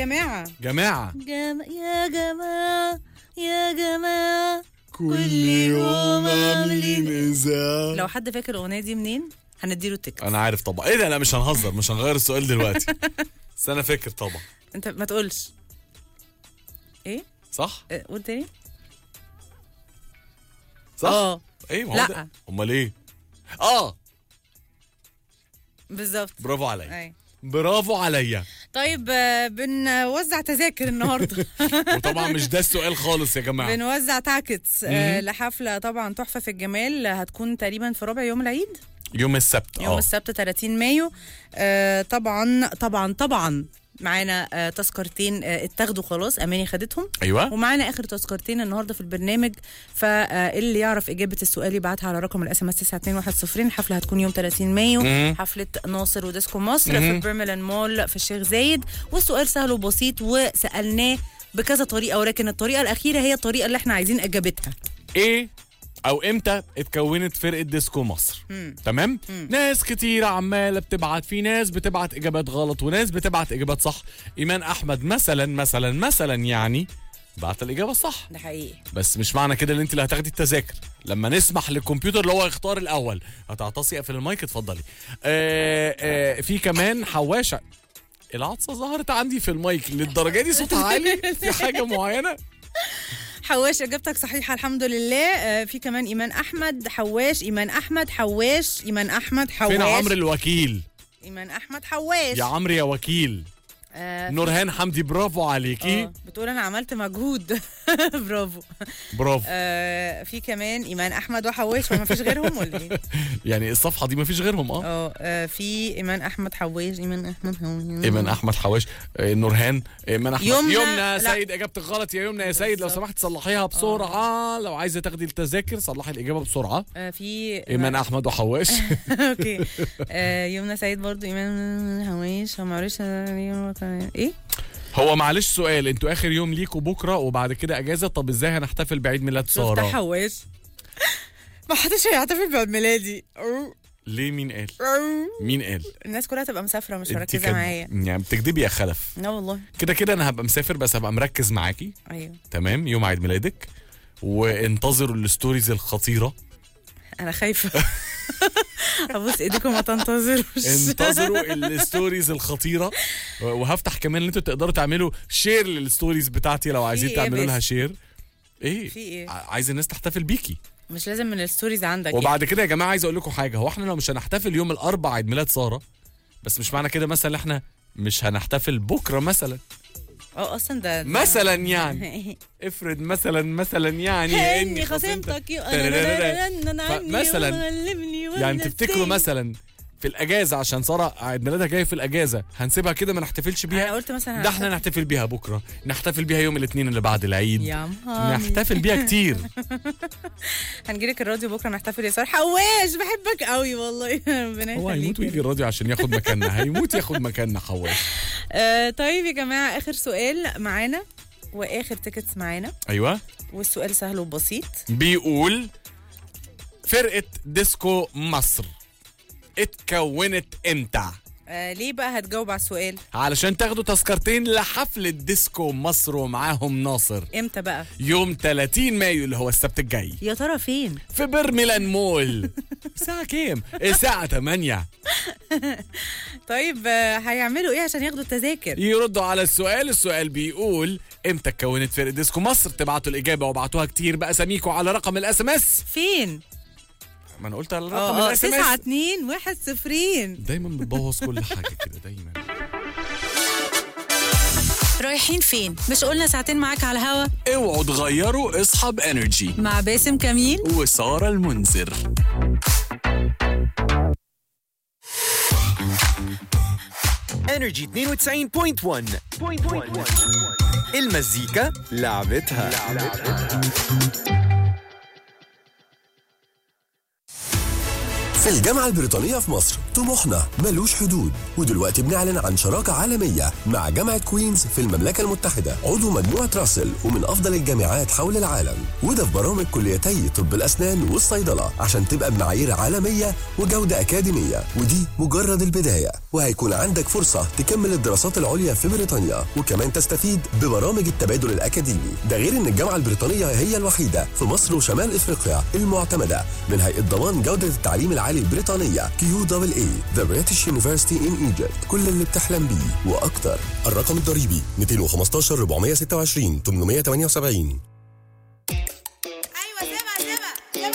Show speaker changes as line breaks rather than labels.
جماعة
جماعه
جم... يا جماعة يا جماعة
كل يوم عاملين اذاعه
لو حد فاكر الأغنية دي منين هنديله التيكت
انا عارف طبعا ايه ده لا مش هنهزر مش هنغير السؤال دلوقتي بس انا فاكر طبعا
انت ما تقولش ايه
صح
اه، قول تاني
صح
اه
ايه ما هو
لا.
ده. امال ايه اه
بالظبط
برافو عليا
أي.
برافو عليا
طيب آه، بنوزع تذاكر النهارده
وطبعا مش ده السؤال خالص يا جماعه
بنوزع تاكتس آه، لحفله طبعا تحفه في الجمال هتكون تقريبا في ربع يوم العيد
يوم السبت
يوم
اه
السبت 30 مايو آه، طبعا طبعا طبعا معانا آه، تذكرتين آه، اتاخدوا خلاص اماني خدتهم
ايوه
ومعانا اخر تذكرتين النهارده في البرنامج فاللي يعرف اجابه السؤال يبعتها على رقم الاس ام اس 92110 الحفله هتكون يوم 30 مايو
مم.
حفله ناصر وديسكو مصر في
مم.
برميلان مول في الشيخ زايد والسؤال سهل وبسيط وسالناه بكذا طريقه ولكن الطريقه الاخيره هي الطريقه اللي احنا عايزين اجابتها
ايه او امتى اتكونت فرقه ديسكو مصر
مم.
تمام ناس كتيرة عمالة بتبعت في ناس بتبعت إجابات غلط وناس بتبعت إجابات صح إيمان أحمد مثلا مثلا مثلا يعني بعت الإجابة الصح
ده حقيقي
بس مش معنى كده ان انت اللي هتاخدي التذاكر لما نسمح للكمبيوتر اللي هو يختار الاول هتعتصي اقفل المايك اتفضلي آه آه في كمان حواشه العطسه ظهرت عندي في المايك للدرجه دي صوتها عالي في حاجه معينه
حواش اجابتك صحيحه الحمد لله آه، في كمان ايمان احمد حواش ايمان احمد حواش ايمان احمد حواش
فين عمرو الوكيل
ايمان احمد حواش
يا عمرو يا وكيل
آه،
نورهان حمدي برافو عليكي
آه، بتقول انا عملت مجهود برافو
برافو
آه في كمان ايمان احمد وحواش ما فيش غيرهم ولا ايه
يعني الصفحه دي ما فيش غيرهم اه
اه آه، في ايمان احمد حواش ايمان احمد حواش
ايمن احمد حواش آه، نورهان ايمن احمد
يمنى-
يمنى
لا.
سيد اجابتك غلط يا يمنى يا سيد لو
بالظبط.
سمحت صلحيها بسرعه لو عايزه تاخدي التذاكر صلحي الاجابه بسرعه
آه في
ايمان احمد وحواش
اوكي آه يمنى سعيد برضو ايمان حواش هو معلش ايه
هو معلش سؤال انتوا اخر يوم ليكوا بكره وبعد كده اجازه طب ازاي هنحتفل بعيد ميلاد
شفت
ساره
حواش ما حدش هيحتفل بعيد ميلادي
ليه مين قال مين قال
الناس كلها تبقى مسافره مش
انت
مركزه
كد-
معايا
يعني بتكدبي يا خلف
لا والله
كده كده انا هبقى مسافر بس هبقى مركز معاكي
ايوه
تمام يوم عيد ميلادك وانتظروا الستوريز الخطيره
انا خايفه ابوس ايديكم ما تنتظروش
انتظروا الستوريز الخطيره وهفتح كمان ان انتوا تقدروا تعملوا شير للستوريز بتاعتي لو عايزين
ايه
تعملوا
بس؟
لها شير ايه
في ايه؟
ع- عايز الناس تحتفل بيكي
مش لازم من الستوريز عندك يعني.
وبعد كده يا جماعه عايز اقول لكم حاجه هو احنا لو مش هنحتفل يوم الاربعاء عيد ميلاد ساره بس مش معنى كده مثلا احنا مش هنحتفل بكره مثلا
اه اصلا ده, ده
مثلا يعني افرض مثلا مثلا يعني
اني خصمتك
فمثلاً،
مثلا
يعني تفتكروا مثلا في الاجازه عشان ساره عيد ميلادها جاي في الاجازه هنسيبها كده ما نحتفلش
انا
بيها
قلت مثلا
ده احنا نحتفل بيها بكره نحتفل بيها يوم الاثنين اللي بعد العيد
يا مهامي
نحتفل بيها كتير
هنجيلك الراديو بكره نحتفل يا ساره حواش بحبك قوي والله ربنا
هو هيموت ويجي
يخليك
الراديو عشان ياخد مكاننا هيموت ياخد مكاننا حواش
آه طيب يا جماعه اخر سؤال معانا واخر تيكتس معانا
ايوه
والسؤال سهل وبسيط
بيقول فرقة ديسكو مصر اتكونت امتى؟
آه ليه بقى هتجاوب على السؤال
علشان تاخدوا تذكرتين لحفلة ديسكو مصر ومعاهم ناصر
امتى بقى
يوم 30 مايو اللي هو السبت الجاي
يا ترى فين
في برميلان مول الساعة كام؟ الساعة 8
طيب آه هيعملوا ايه عشان ياخدوا التذاكر
يردوا على السؤال السؤال بيقول امتى اتكونت فرقة ديسكو مصر تبعتوا الإجابة وابعتوها كتير بأساميكوا على رقم الاس ام اس
فين
ما انا قلت على رقم
اه اه
الاس ام
تسعة
اس
اتنين واحد صفرين
دايما بتبوظ كل حاجة كده دايما
رايحين فين مش قلنا ساعتين معاك على الهوا
اوعوا تغيروا اصحاب انرجي
مع باسم كميل
وسارة المنذر
انرجي 92.1 المزيكا لعبتها
في الجامعة البريطانية في مصر طموحنا ملوش حدود ودلوقتي بنعلن عن شراكة عالمية مع جامعة كوينز في المملكة المتحدة عضو مجموعة راسل ومن أفضل الجامعات حول العالم وده في برامج كليتي طب الأسنان والصيدلة عشان تبقى بمعايير عالمية وجودة أكاديمية ودي مجرد البداية وهيكون عندك فرصة تكمل الدراسات العليا في بريطانيا وكمان تستفيد ببرامج التبادل الأكاديمي ده غير إن الجامعة البريطانية هي الوحيدة في مصر وشمال إفريقيا المعتمدة من هيئة ضمان جودة التعليم العالي البريطانية كيو دبل اي The British University in Egypt كل اللي بتحلم بيه وأكتر الرقم الضريبي 215 426 878